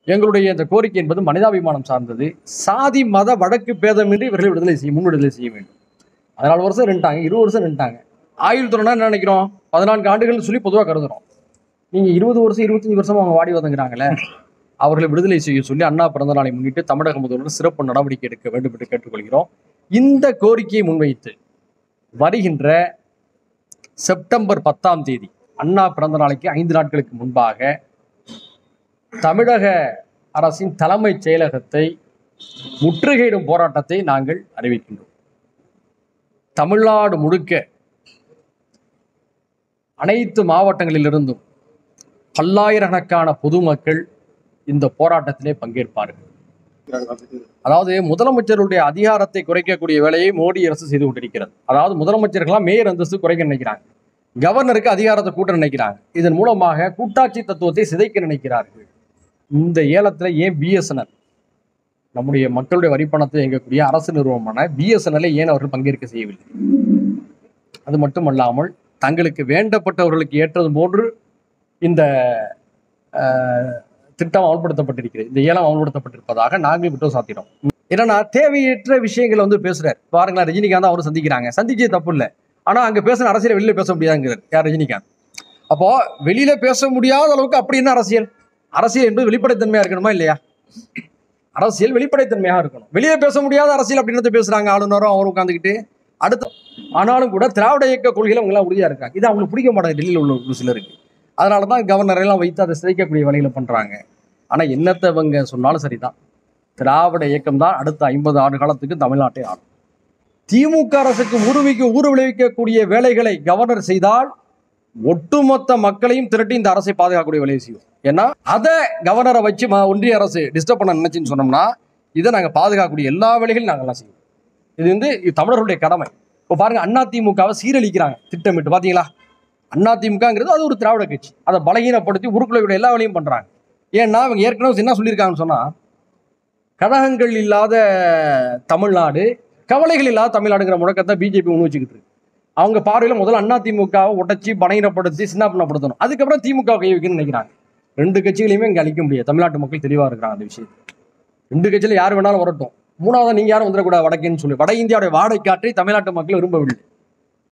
எங்களுடைய இந்த கோரிக்கை என்பது மனிதாபிமானம் சார்ந்தது சாதி மத வழக்கு பேதமின்றி இவர்களை விடுதலை செய்ய முன் விடுதலை செய்ய வேண்டும் பதினாலு வருஷம் நின்ட்டாங்க இருபது வருஷம் நின்ட்டாங்க ஆயுள் துறைனா என்ன நினைக்கிறோம் பதினான்கு ஆண்டுகள்னு சொல்லி பொதுவாக கருதுறோம் நீங்க இருபது வருஷம் இருபத்தஞ்சு வருஷமா அவங்க வாடி வதங்குறாங்களே அவர்களை விடுதலை செய்ய சொல்லி அண்ணா பிறந்த நாளை முன்னிட்டு தமிழக முதல்வர் சிறப்பு நடவடிக்கை எடுக்க வேண்டும் என்று கேட்டுக்கொள்கிறோம் இந்த கோரிக்கையை முன்வைத்து வருகின்ற செப்டம்பர் பத்தாம் தேதி அண்ணா பிறந்த நாளைக்கு ஐந்து நாட்களுக்கு முன்பாக தமிழக அரசின் தலைமைச் செயலகத்தை முற்றுகையிடும் போராட்டத்தை நாங்கள் அறிவிக்கின்றோம் தமிழ்நாடு முழுக்க அனைத்து மாவட்டங்களிலிருந்தும் பல்லாயிரக்கணக்கான பொதுமக்கள் இந்த போராட்டத்திலே பங்கேற்பார்கள் அதாவது முதலமைச்சருடைய அதிகாரத்தை குறைக்கக்கூடிய வேலையை மோடி அரசு செய்து கொண்டிருக்கிறது அதாவது முதலமைச்சர்கள்லாம் மேயர் அந்தஸ்து குறைக்க நினைக்கிறாங்க கவர்னருக்கு அதிகாரத்தை கூட்ட நினைக்கிறாங்க இதன் மூலமாக கூட்டாட்சி தத்துவத்தை சிதைக்க நினைக்கிறார்கள் இந்த ஏலத்துல ஏன் பிஎஸ்என்எல் நம்முடைய மக்களுடைய வரிப்பணத்தை இயங்கக்கூடிய அரசு நிறுவனமான பிஎஸ்என்எல்லை ஏன் அவர்கள் பங்கேற்க செய்யவில்லை அது மட்டுமல்லாமல் தங்களுக்கு வேண்டப்பட்டவர்களுக்கு ஏற்றது போன்று இந்த அஹ், திட்டம் அமல்படுத்தப்பட்டிருக்கிறது இந்த ஏலம் அமல்படுத்தப்பட்டிருப்பதாக நாங்கள் குற்றம் சாத்தினோம் ஏன்னா தேவையற்ற விஷயங்களை வந்து பேசுறாரு பாருங்களேன் ரஜினிகாந்த் அவரும் சந்திக்கிறாங்க சந்திச்சது தப்பு இல்லை ஆனா அங்க பேசுன அரசியல் வெளியில பேச முடியாதுங்கிறார் யார் ரஜினிகாந்த் அப்போ வெளியில பேச முடியாத அளவுக்கு அப்படி என்ன அரசியல் அரசியல் என்பது வெளிப்படைத்தன்மையா இருக்கணுமா இல்லையா அரசியல் வெளிப்படைத்தன்மையாக இருக்கணும் வெளியே பேச முடியாத அரசியல் அப்படின்னு பேசுறாங்க ஆளுநரும் அவரும் உட்காந்துக்கிட்டு அடுத்த ஆனாலும் கூட திராவிட இயக்க கொள்கையில அவங்க எல்லாம் உறுதியா இருக்காங்க இது அவங்களுக்கு பிடிக்க மாட்டாங்க டெல்லியில் உள்ள ஒரு சிலருக்கு அதனால தான் கவர்னர் எல்லாம் வைத்து அதை சிதைக்கக்கூடிய வழியில பண்றாங்க ஆனா என்னத்தை இவங்க சொன்னாலும் சரிதான் திராவிட இயக்கம் தான் அடுத்த ஐம்பது ஆண்டு காலத்துக்கு தமிழ்நாட்டை ஆளும் திமுக அரசுக்கு ஊருவிக்க ஊறு விளைவிக்கக்கூடிய வேலைகளை கவர்னர் செய்தால் ஒட்டுமொத்த மக்களையும் திரட்டி இந்த அரசை பாதுகாக்கக்கூடிய வேலையை செய்யும் ஏன்னா அதை கவர்னரை வச்சு ம- ஒன்றிய அரசு டிஸ்டர்ப் பண்ண நினைச்சுன்னு சொன்னோம்னா இதை நாங்க பாதுகாக்கக்கூடிய எல்லா வேலைகளையும் நாங்கெல்லாம் செய்வோம் இது வந்து இது தமிழர்களுடைய கடமை இப்போ பாருங்க அண்ணா திமுகவை சீரழிக்கிறாங்க திட்டமிட்டு பாத்தீங்களா அண்ணா திமுகங்கிறது அது ஒரு திராவிட கட்சி அதை பலகீனப்படுத்தி உருக்குலையோட எல்லா வேலையும் பண்றாங்க ஏன்னா அவங்க ஏற்கனவே என்ன சொல்லியிருக்காங்கன்னு சொன்னா கழகங்கள் இல்லாத தமிழ்நாடு கவலைகள் இல்லாத தமிழ்நாடுங்கிற முழக்கத்தை பிஜேபி முன் வச்சுக்கிட்டு இருக்கு அவங்க பார்வையில முதல்ல அண்ணா திமுகவை உடைச்சி பலகீனப்படுத்தி சின்னப்பணப்படுத்தணும் அதுக்கப்புறம் திமுக கை வைக்கணும்னு நினைக்கிறாங்க ரெண்டு கட்சிகளையுமே இங்க அழிக்க முடியாது தமிழ்நாட்டு மக்கள் தெளிவா இருக்கிறாங்க அந்த விஷயத்துல ரெண்டு கட்சியில யார் வேணாலும் வரட்டும் மூணாவது நீங்க யாரும் வந்துடக்கூடாது வடக்குன்னு சொல்லி வட இந்தியாவுடைய வாடகை காற்றை தமிழ்நாட்டு மக்கள் விரும்பவில்லை